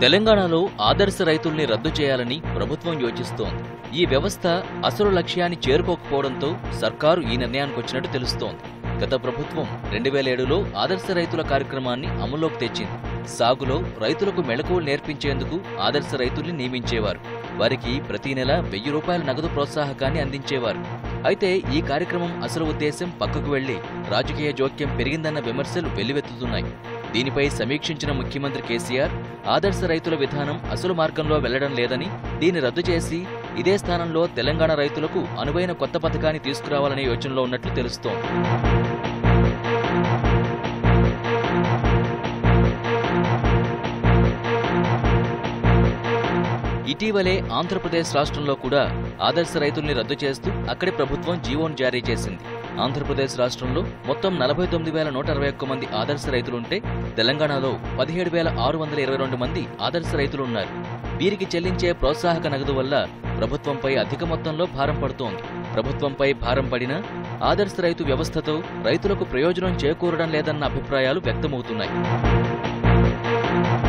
తెలంగాణలో ఆదర్శ రైతుల్ని రద్దు చేయాలని ప్రభుత్వం యోచిస్తోంది ఈ వ్యవస్థ అసలు లక్ష్యాన్ని చేరుకోకపోవడంతో సర్కారు ఈ నిర్ణయానికి వచ్చినట్టు తెలుస్తోంది గత ప్రభుత్వం రెండు వేల ఏడులో ఆదర్శ రైతుల కార్యక్రమాన్ని అమల్లోకి తెచ్చింది సాగులో రైతులకు మెళకువలు నేర్పించేందుకు ఆదర్శ రైతుల్ని నియమించేవారు వారికి ప్రతి నెల వెయ్యి రూపాయల నగదు ప్రోత్సాహకాన్ని అందించేవారు అయితే ఈ కార్యక్రమం అసలు ఉద్దేశం పక్కకు వెళ్లి రాజకీయ జోక్యం పెరిగిందన్న విమర్శలు వెల్లువెత్తుతున్నాయి దీనిపై సమీక్షించిన ముఖ్యమంత్రి కేసీఆర్ ఆదర్శ రైతుల విధానం అసలు మార్గంలో వెళ్లడం లేదని దీన్ని రద్దు చేసి ఇదే స్థానంలో తెలంగాణ రైతులకు అనువైన కొత్త పథకాన్ని తీసుకురావాలనే యోచనలో ఉన్నట్లు తెలుస్తోంది ఇటీవలే ఆంధ్రప్రదేశ్ రాష్ట్రంలో కూడా ఆదర్శ రైతుల్ని రద్దు చేస్తూ అక్కడి ప్రభుత్వం జీవోను జారీ చేసింది ఆంధ్రప్రదేశ్ రాష్ట్రంలో మొత్తం నలభై తొమ్మిది వేల నూట అరవై ఒక్క మంది ఆదర్శ రైతులుంటే తెలంగాణలో పదిహేడు వేల ఆరు వందల ఇరవై రెండు మంది ఆదర్శ రైతులున్నారు వీరికి చెల్లించే ప్రోత్సాహక నగదు వల్ల ప్రభుత్వంపై అధిక మొత్తంలో భారం పడుతోంది ప్రభుత్వంపై భారం పడినా ఆదర్శ రైతు వ్యవస్థతో రైతులకు ప్రయోజనం చేకూరడం లేదన్న అభిప్రాయాలు వ్యక్తమవుతున్నాయి